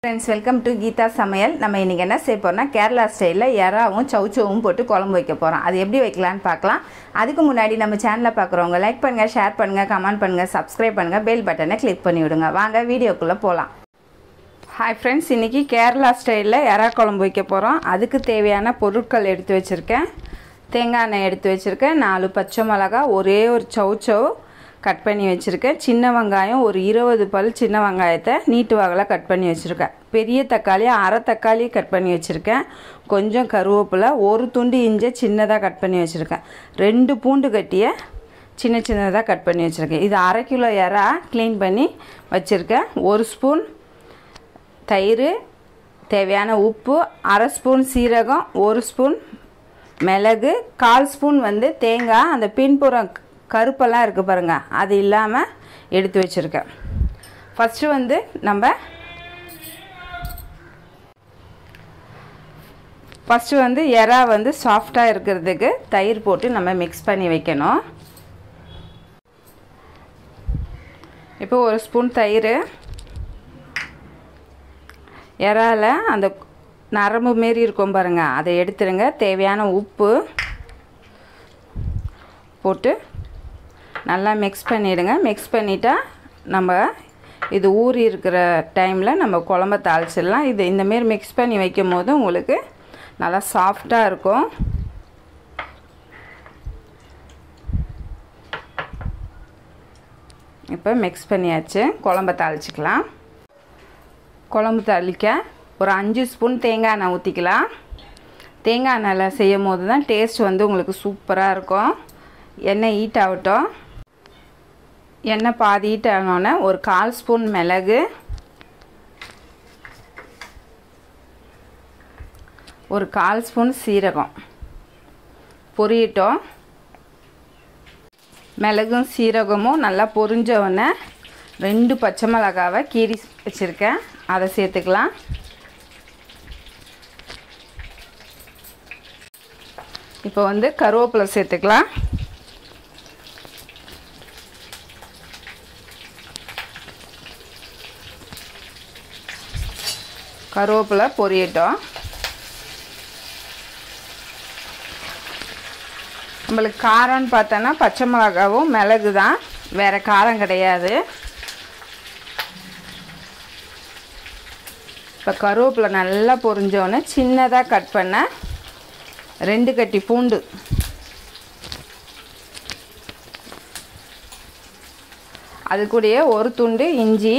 friends welcome to Geetha சமையல் நம்ம இன்றைக்கி என்ன செய்ய போகிறோம்னா கேரளா ஸ்டைலில் எறாவும் சவுச்சவும் போட்டு குழம்பு வைக்க போகிறோம் அது எப்படி வைக்கலான்னு பார்க்கலாம் அதுக்கு முன்னாடி நம்ம சேனலை பார்க்குறவங்க லைக் பண்ணுங்கள் ஷேர் பண்ணுங்கள் கமெண்ட் பண்ணுங்கள் சப்ஸ்கிரைப் பண்ணுங்கள் பெல் பட்டனை கிளிக் பண்ணி விடுங்க வாங்க வீடியோக்குள்ளே போகலாம் ஹாய் ஃப்ரெண்ட்ஸ் இன்றைக்கி கேரளா ஸ்டைலில் எறா குழம்பு வைக்க போகிறோம் அதுக்கு தேவையான பொருட்கள் எடுத்து வச்சுருக்கேன் தேங்காய் எண்ணெய் எடுத்து வச்சுருக்கேன் நாலு பச்சை மிளகா ஒரே ஒரு சவுச்சவ் கட் பண்ணி வச்சுருக்கேன் சின்ன வெங்காயம் ஒரு இருபது பல் சின்ன வெங்காயத்தை நீட்டு வாகலாக கட் பண்ணி வச்சுருக்கேன் பெரிய தக்காளி அரை தக்காளி கட் பண்ணி வச்சுருக்கேன் கொஞ்சம் கருவேப்பிலை ஒரு துண்டு இஞ்சை சின்னதாக கட் பண்ணி வச்சுருக்கேன் ரெண்டு பூண்டு கட்டிய சின்ன சின்னதாக கட் பண்ணி வச்சுருக்கேன் இது அரை கிலோ இறா க்ளீன் பண்ணி வச்சுருக்கேன் ஒரு ஸ்பூன் தயிர் தேவையான உப்பு அரை ஸ்பூன் சீரகம் ஒரு ஸ்பூன் மிளகு கால் ஸ்பூன் வந்து தேங்காய் அந்த பின்புறம் கருப்பெல்லாம் இருக்குது பாருங்கள் அது இல்லாமல் எடுத்து வச்சுருக்கேன் ஃபஸ்ட்டு வந்து நம்ம ஃபஸ்ட்டு வந்து எறா வந்து சாஃப்டாக இருக்கிறதுக்கு தயிர் போட்டு நம்ம மிக்ஸ் பண்ணி வைக்கணும் இப்போ ஒரு ஸ்பூன் தயிர் இறால அந்த நரம்பு மாரி இருக்கும் பாருங்கள் அதை எடுத்துருங்க தேவையான உப்பு போட்டு நல்லா மிக்ஸ் பண்ணிவிடுங்க மிக்ஸ் பண்ணிட்டா நம்ம இது ஊறி இருக்கிற டைமில் நம்ம குழம்ப தாளிச்சிடலாம் இது இந்தமாரி மிக்ஸ் பண்ணி வைக்கும் போது உங்களுக்கு நல்லா சாஃப்டாக இருக்கும் இப்போ மிக்ஸ் பண்ணியாச்சு குழம்ப தாளிச்சிக்கலாம் குழம்பு தாளிக்க ஒரு அஞ்சு ஸ்பூன் தேங்காய் எண்ணெய் ஊற்றிக்கலாம் தேங்காய் எண்ணெயில் செய்யும் போது தான் டேஸ்ட் வந்து உங்களுக்கு சூப்பராக இருக்கும் எண்ணெய் ஹீட் ஆகட்டும் எண்ணெய் பாதி ஹீட் ஆனோடனே ஒரு கால் ஸ்பூன் மிளகு ஒரு கால் ஸ்பூன் சீரகம் பொரியட்டும் மிளகும் சீரகமும் நல்லா பொரிஞ்ச உடனே ரெண்டு பச்சை மிளகாவை கீரி வச்சுருக்கேன் அதை சேர்த்துக்கலாம் இப்போ வந்து கருவேப்பிலை சேர்த்துக்கலாம் கருவேப்பிலை பொரியட்டும் நம்மளுக்கு காரம்னு பார்த்தோன்னா பச்சை மிளகாவும் மிளகு தான் வேறு காரம் கிடையாது இப்போ கருவேப்பிலை நல்லா பொரிஞ்சோடனே சின்னதாக கட் பண்ண ரெண்டு கட்டி பூண்டு அது கூடயே ஒரு துண்டு இஞ்சி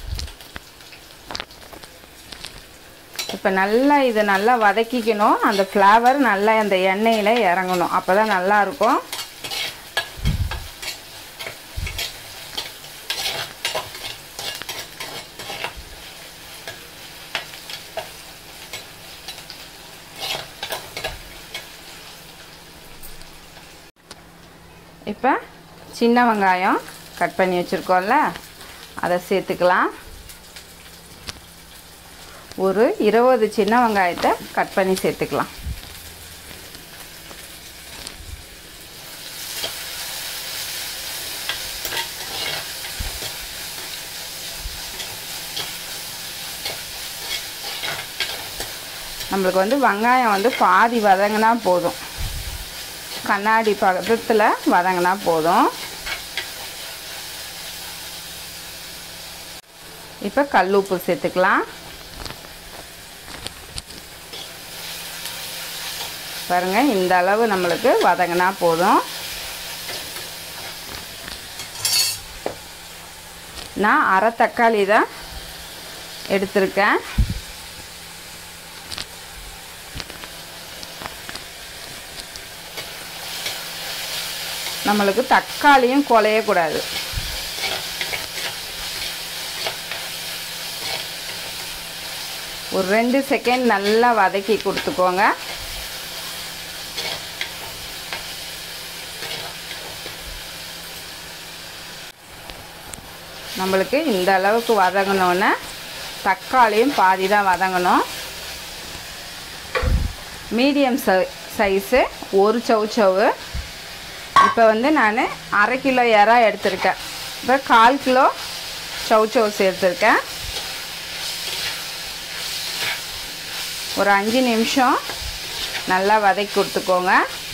இப்போ நல்லா இதை நல்லா வதக்கிக்கணும் அந்த ஃப்ளேவர் நல்லா அந்த எண்ணெயில் இறங்கணும் அப்போ தான் நல்லாயிருக்கும் இப்போ சின்ன வெங்காயம் கட் பண்ணி வச்சுருக்கோம்ல அதை சேர்த்துக்கலாம் ஒரு இருபது சின்ன வெங்காயத்தை கட் பண்ணி சேர்த்துக்கலாம் நம்மளுக்கு வந்து வெங்காயம் வந்து பாதி வதங்கினா போதும் கண்ணாடி பக்கத்தில் வதங்கினா போதும் இப்போ கல் உப்பு சேர்த்துக்கலாம் பாருங்கள் இந்த அளவு நம்மளுக்கு வதங்கினா போதும் நான் அரை தக்காளி தான் எடுத்திருக்கேன் நம்மளுக்கு தக்காளியும் குலையக்கூடாது ஒரு ரெண்டு செகண்ட் நல்லா வதக்கி கொடுத்துக்கோங்க நம்மளுக்கு இந்த அளவுக்கு வதங்கினோன்னே தக்காளியும் பாதி தான் வதங்கணும் மீடியம் சை சைஸு ஒரு சவுச்சவு இப்போ வந்து நான் அரை கிலோ இறா எடுத்திருக்கேன் இப்போ கால் கிலோ சவுச்சவு சேர்த்துருக்கேன் ஒரு அஞ்சு நிமிஷம் நல்லா வதக்கி கொடுத்துக்கோங்க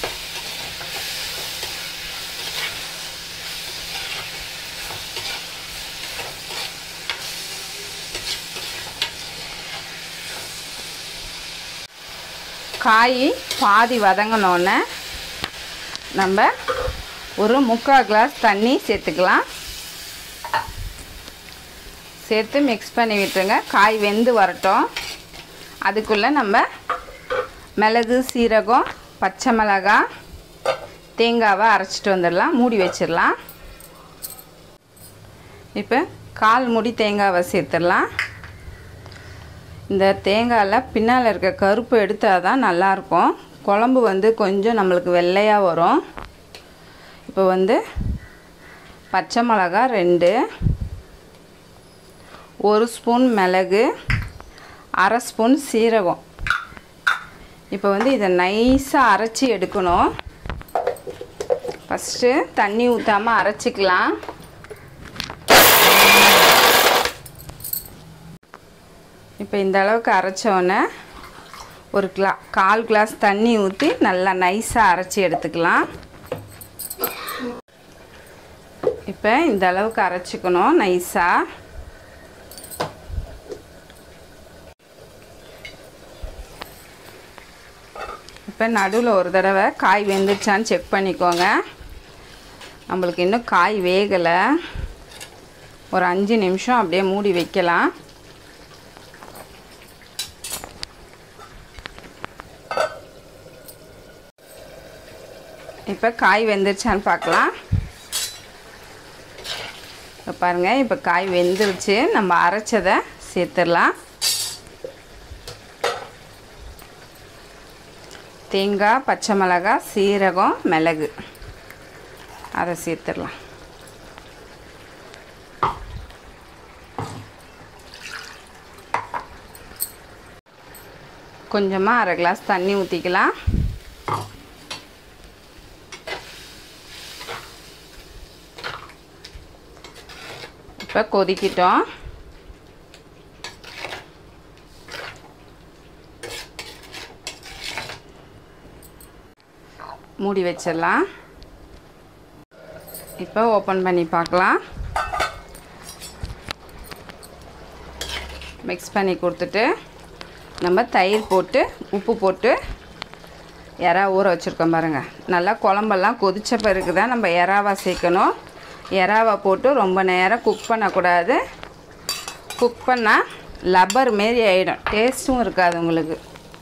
காய் பாதி வதங்கினோன்னே நம்ம ஒரு முக்கால் கிளாஸ் தண்ணி சேர்த்துக்கலாம் சேர்த்து மிக்ஸ் பண்ணி விட்டுருங்க காய் வெந்து வரட்டும் அதுக்குள்ளே நம்ம மிளகு சீரகம் பச்சை மிளகாய் தேங்காவை அரைச்சிட்டு வந்துடலாம் மூடி வச்சிடலாம் இப்போ கால் மூடி தேங்காவை சேர்த்துடலாம் இந்த தேங்காயில் பின்னால் இருக்க கருப்பு எடுத்தால் தான் நல்லாயிருக்கும் குழம்பு வந்து கொஞ்சம் நம்மளுக்கு வெள்ளையாக வரும் இப்போ வந்து பச்சை மிளகா ரெண்டு ஒரு ஸ்பூன் மிளகு அரை ஸ்பூன் சீரகம் இப்போ வந்து இதை நைஸாக அரைச்சி எடுக்கணும் ஃபஸ்ட்டு தண்ணி ஊற்றாமல் அரைச்சிக்கலாம் இப்போ இந்த அளவுக்கு அரைச்சோன்னே ஒரு கிளா கால் கிளாஸ் தண்ணி ஊற்றி நல்லா நைஸாக அரைச்சி எடுத்துக்கலாம் இப்போ இந்த அளவுக்கு அரைச்சிக்கணும் நைஸாக இப்போ நடுவில் ஒரு தடவை காய் வெந்துருச்சான்னு செக் பண்ணிக்கோங்க நம்மளுக்கு இன்னும் காய் வேகலை ஒரு அஞ்சு நிமிஷம் அப்படியே மூடி வைக்கலாம் இப்போ காய் வெந்துருச்சான்னு பார்க்கலாம் இப்போ பாருங்கள் இப்போ காய் வெந்துருச்சு நம்ம அரைச்சதை சேர்த்துடலாம் தேங்காய் பச்சை மிளகாய் சீரகம் மிளகு அதை சேர்த்துடலாம் கொஞ்சமாக அரை கிளாஸ் தண்ணி ஊற்றிக்கலாம் இப்போ கொதிக்கிட்டோம் மூடி வச்சிடலாம் இப்போ ஓப்பன் பண்ணி பார்க்கலாம் மிக்ஸ் பண்ணி கொடுத்துட்டு நம்ம தயிர் போட்டு உப்பு போட்டு எறா ஊற வச்சுருக்கோம் பாருங்கள் நல்லா குழம்பெல்லாம் கொதித்த பிறகு தான் நம்ம எறாவை சேர்க்கணும் எறாவை போட்டு ரொம்ப நேரம் குக் பண்ணக்கூடாது குக் பண்ணால் லப்பர் மாரி ஆகிடும் டேஸ்ட்டும் இருக்காது உங்களுக்கு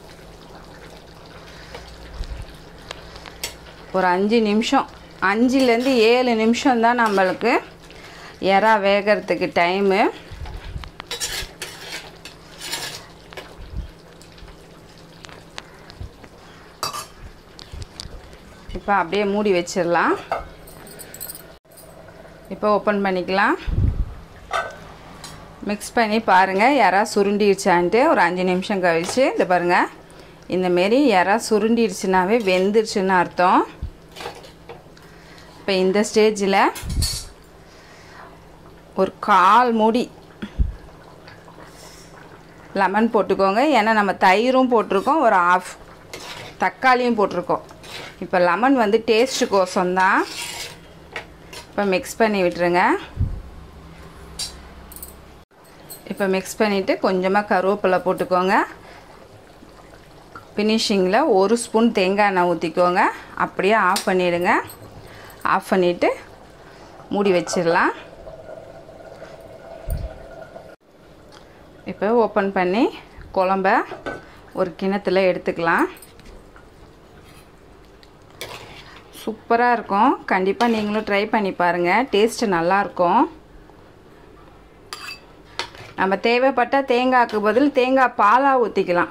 ஒரு அஞ்சு நிமிஷம் அஞ்சுலேருந்து ஏழு நிமிஷம் தான் நம்மளுக்கு எறா வேகிறதுக்கு டைமு இப்போ அப்படியே மூடி வச்சிடலாம் இப்போ ஓப்பன் பண்ணிக்கலாம் மிக்ஸ் பண்ணி பாருங்கள் யாரா சுருண்டிடுச்சான்ட்டு ஒரு அஞ்சு நிமிஷம் கழிச்சு இந்த பாருங்கள் இந்தமாரி யாரா சுருண்டிடுச்சுனாவே வெந்துருச்சுன்னு அர்த்தம் இப்போ இந்த ஸ்டேஜில் ஒரு கால் மூடி லெமன் போட்டுக்கோங்க ஏன்னா நம்ம தயிரும் போட்டிருக்கோம் ஒரு ஆஃப் தக்காளியும் போட்டிருக்கோம் இப்போ லெமன் வந்து டேஸ்ட்டு கோசம்தான் இப்போ மிக்ஸ் பண்ணி விட்டுருங்க இப்போ மிக்ஸ் பண்ணிவிட்டு கொஞ்சமாக கருவேப்பிலை போட்டுக்கோங்க ஃபினிஷிங்கில் ஒரு ஸ்பூன் தேங்காய் எண்ணெய் ஊற்றிக்கோங்க அப்படியே ஆஃப் பண்ணிவிடுங்க ஆஃப் பண்ணிவிட்டு மூடி வச்சிடலாம் இப்போ ஓப்பன் பண்ணி குழம்ப ஒரு கிணத்துல எடுத்துக்கலாம் சூப்பராக இருக்கும் கண்டிப்பாக நீங்களும் ட்ரை பண்ணி பாருங்கள் டேஸ்ட்டு நல்லாயிருக்கும் நம்ம தேவைப்பட்டால் தேங்காய்க்கு பதில் தேங்காய் பாலாக ஊற்றிக்கலாம்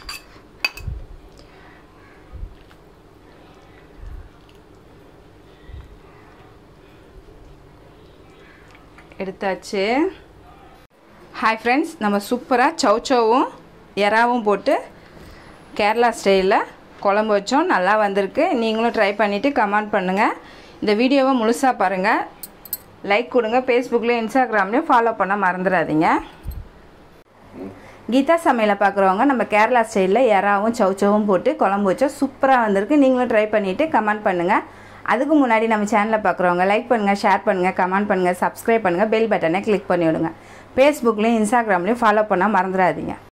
எடுத்தாச்சு ஹாய் ஃப்ரெண்ட்ஸ் நம்ம சூப்பராக சௌச்சவும் எறாவும் போட்டு கேரளா ஸ்டைலில் குழம்பு வச்சோம் நல்லா வந்திருக்கு நீங்களும் ட்ரை பண்ணிவிட்டு கமெண்ட் பண்ணுங்கள் இந்த வீடியோவை முழுசாக பாருங்கள் லைக் கொடுங்க ஃபேஸ்புக்லேயும் இன்ஸ்டாகிராம்லேயும் ஃபாலோ பண்ண மறந்துடாதீங்க கீதா சமையலை பார்க்குறவங்க நம்ம கேரளா ஸ்டைலில் எறாவும் சவுச்சவும் போட்டு குழம்பு வச்சா சூப்பராக வந்திருக்கு நீங்களும் ட்ரை பண்ணிவிட்டு கமெண்ட் பண்ணுங்கள் அதுக்கு முன்னாடி நம்ம சேனலில் பார்க்குறவங்க லைக் பண்ணுங்கள் ஷேர் பண்ணுங்கள் கமெண்ட் பண்ணுங்கள் சப்ஸ்கிரைப் பண்ணுங்கள் பெல் பட்டனை கிளிக் பண்ணி விடுங்க ஃபேஸ்புக்லேயும் இன்ஸ்டாகிராம்லேயும் ஃபாலோ பண்ணால் மறந்துடாதீங்க